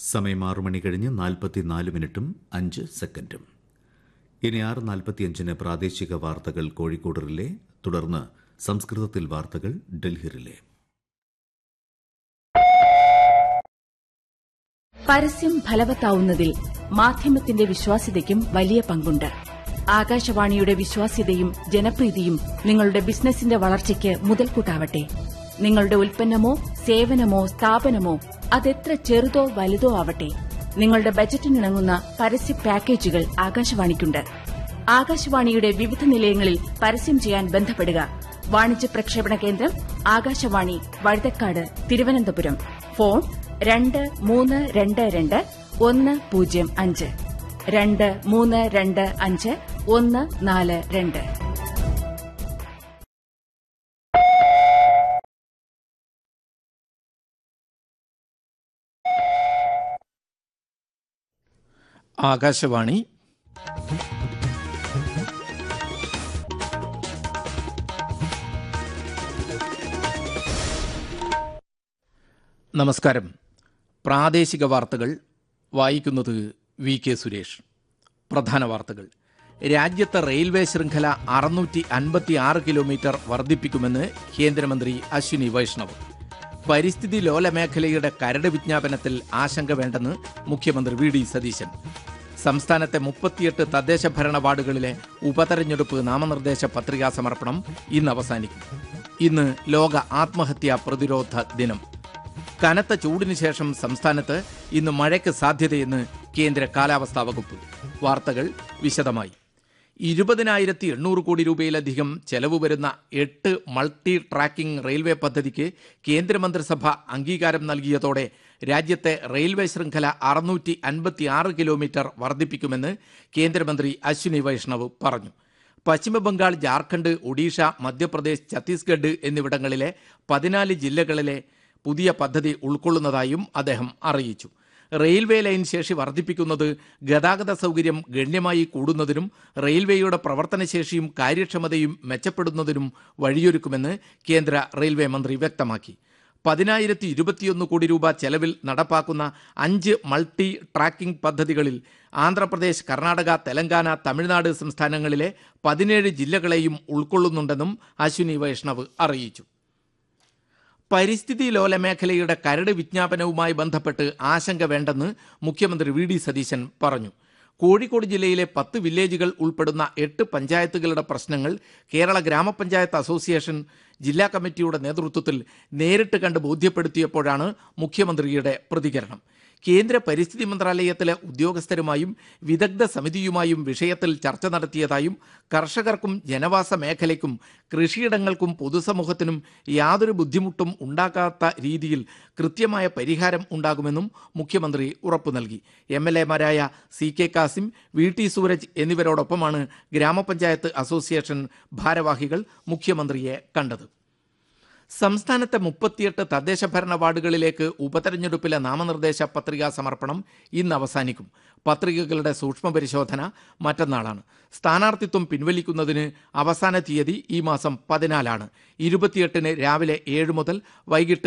സമയം ആറു മണി കഴിഞ്ഞ് നാൽപ്പത്തിനാല് മിനിറ്റും അഞ്ച് സെക്കൻഡും ഇനി ആറ് നാൽപ്പത്തിയഞ്ചിന് പ്രാദേശിക വാർത്തകൾ കോഴിക്കോട് റിലേ തുടർന്ന് സംസ്കൃതത്തിൽ വാർത്തകൾ ഡൽഹി റിലേ പരസ്യം ഫലവത്താവുന്നതിൽ മാധ്യമത്തിന്റെ വിശ്വാസ്യതയ്ക്കും വലിയ പങ്കുണ്ട് ആകാശവാണിയുടെ വിശ്വാസ്യതയും ജനപ്രീതിയും നിങ്ങളുടെ ബിസിനസിന്റെ വളർച്ചയ്ക്ക് മുതൽക്കൂട്ടാവട്ടെ നിങ്ങളുടെ ഉൽപ്പന്നമോ സേവനമോ സ്ഥാപനമോ അതെത്ര ചെറുതോ വലുതോ ആവട്ടെ നിങ്ങളുടെ ബജറ്റിനിണങ്ങുന്ന പരസ്യ പാക്കേജുകൾ ആകാശവാണിക്കുണ്ട് ആകാശവാണിയുടെ വിവിധ നിലയങ്ങളിൽ പരസ്യം ചെയ്യാൻ ബന്ധപ്പെടുക വാണിജ്യ പ്രക്ഷേപണ കേന്ദ്രം ആകാശവാണി വഴുതക്കാട് തിരുവനന്തപുരം ഫോൺ രണ്ട് മൂന്ന് രണ്ട് രണ്ട് ഒന്ന് പൂജ്യം അഞ്ച് രണ്ട് മൂന്ന് രണ്ട് അഞ്ച് ഒന്ന് നാല് രണ്ട് ആകാശവാണി നമസ്കാരം പ്രാദേശിക വാർത്തകൾ വായിക്കുന്നത് വി കെ സുരേഷ് പ്രധാന വാർത്തകൾ രാജ്യത്തെ റെയിൽവേ ശൃംഖല അറുന്നൂറ്റി അൻപത്തി ആറ് കിലോമീറ്റർ വർദ്ധിപ്പിക്കുമെന്ന് കേന്ദ്രമന്ത്രി അശ്വിനി വൈഷ്ണവ് പരിസ്ഥിതി ലോല മേഖലയുടെ കരട് വിജ്ഞാപനത്തിൽ ആശങ്ക വേണ്ടെന്ന് മുഖ്യമന്ത്രി വി ഡി സതീശൻ സംസ്ഥാനത്തെ മുപ്പത്തിയെട്ട് തദ്ദേശ ഭരണ വാർഡുകളിലെ ഉപതെരഞ്ഞെടുപ്പ് നാമനിർദ്ദേശ പത്രികാ സമർപ്പണം ഇന്ന് അവസാനിക്കും ഇന്ന് ലോക ആത്മഹത്യാ പ്രതിരോധ ദിനം കനത്ത ചൂടിന് ശേഷം സംസ്ഥാനത്ത് ഇന്ന് മഴയ്ക്ക് സാധ്യതയെന്ന് കേന്ദ്ര കാലാവസ്ഥാ വകുപ്പ് വാർത്തകൾ വിശദമായി ഇരുപതിനായിരത്തി എണ്ണൂറ് കോടി രൂപയിലധികം ചെലവ് വരുന്ന എട്ട് മൾട്ടി ട്രാക്കിംഗ് റെയിൽവേ പദ്ധതിക്ക് കേന്ദ്രമന്ത്രിസഭ അംഗീകാരം നൽകിയതോടെ രാജ്യത്തെ റെയിൽവേ ശൃംഖല അറുന്നൂറ്റി അൻപത്തി ആറ് കിലോമീറ്റർ വർദ്ധിപ്പിക്കുമെന്ന് കേന്ദ്രമന്ത്രി അശ്വിനി വൈഷ്ണവ് പറഞ്ഞു പശ്ചിമബംഗാൾ ജാർഖണ്ഡ് ഒഡീഷ മധ്യപ്രദേശ് ഛത്തീസ്ഗഡ് എന്നിവിടങ്ങളിലെ പതിനാല് ജില്ലകളിലെ പുതിയ പദ്ധതി ഉൾക്കൊള്ളുന്നതായും അദ്ദേഹം അറിയിച്ചു റെയിൽവേ ലൈൻ ശേഷി വർദ്ധിപ്പിക്കുന്നത് ഗതാഗത സൗകര്യം ഗണ്യമായി കൂടുന്നതിനും റെയിൽവേയുടെ പ്രവർത്തനശേഷിയും കാര്യക്ഷമതയും മെച്ചപ്പെടുന്നതിനും വഴിയൊരുക്കുമെന്ന് കേന്ദ്ര റെയിൽവേ മന്ത്രി വ്യക്തമാക്കി പതിനായിരത്തി ഇരുപത്തിയൊന്ന് കോടി രൂപ ചെലവിൽ നടപ്പാക്കുന്ന അഞ്ച് മൾട്ടി ട്രാക്കിംഗ് പദ്ധതികളിൽ ആന്ധ്രാപ്രദേശ് കർണാടക തെലങ്കാന തമിഴ്നാട് സംസ്ഥാനങ്ങളിലെ പതിനേഴ് ജില്ലകളെയും ഉൾക്കൊള്ളുന്നുണ്ടെന്നും അശ്വിനി വൈഷ്ണവ് അറിയിച്ചു പരിസ്ഥിതി ലോല മേഖലയുടെ കരട് വിജ്ഞാപനവുമായി ബന്ധപ്പെട്ട് ആശങ്ക വേണ്ടെന്ന് മുഖ്യമന്ത്രി വി ഡി സതീശൻ പറഞ്ഞു കോഴിക്കോട് ജില്ലയിലെ പത്ത് വില്ലേജുകൾ ഉൾപ്പെടുന്ന എട്ട് പഞ്ചായത്തുകളുടെ പ്രശ്നങ്ങൾ കേരള ഗ്രാമപഞ്ചായത്ത് അസോസിയേഷൻ ജില്ലാ കമ്മിറ്റിയുടെ നേതൃത്വത്തിൽ നേരിട്ട് കണ്ട് ബോധ്യപ്പെടുത്തിയപ്പോഴാണ് മുഖ്യമന്ത്രിയുടെ പ്രതികരണം കേന്ദ്ര പരിസ്ഥിതി മന്ത്രാലയത്തിലെ ഉദ്യോഗസ്ഥരുമായും വിദഗ്ധ സമിതിയുമായും വിഷയത്തിൽ ചർച്ച നടത്തിയതായും കർഷകർക്കും ജനവാസ മേഖലയ്ക്കും കൃഷിയിടങ്ങൾക്കും പൊതുസമൂഹത്തിനും യാതൊരു ബുദ്ധിമുട്ടും ഉണ്ടാക്കാത്ത രീതിയിൽ കൃത്യമായ പരിഹാരം ഉണ്ടാകുമെന്നും മുഖ്യമന്ത്രി ഉറപ്പു നൽകി എം എൽ എമാരായ C K Kasim V T Sooraj എന്നിവരോടൊപ്പമാണ് ഗ്രാമപഞ്ചായത്ത് അസോസിയേഷൻ ഭാരവാഹികൾ മുഖ്യമന്ത്രിയെ കണ്ടത് സംസ്ഥാനത്തെ മുപ്പത്തിയെട്ട് തദ്ദേശ ഭരണ വാർഡുകളിലേക്ക് ഉപതെരഞ്ഞെടുപ്പിലെ നാമനിർദ്ദേശ പത്രികാ സമർപ്പണം ഇന്ന് അവസാനിക്കും പത്രികകളുടെ സൂക്ഷ്മ പരിശോധന മറ്റന്നാളാണ് സ്ഥാനാർത്ഥിത്വം പിൻവലിക്കുന്നതിന് അവസാന തീയതി ഈ മാസം പതിനാലാണ് ഇരുപത്തിയെട്ടിന് രാവിലെ ഏഴ് മുതൽ വൈകിട്ട്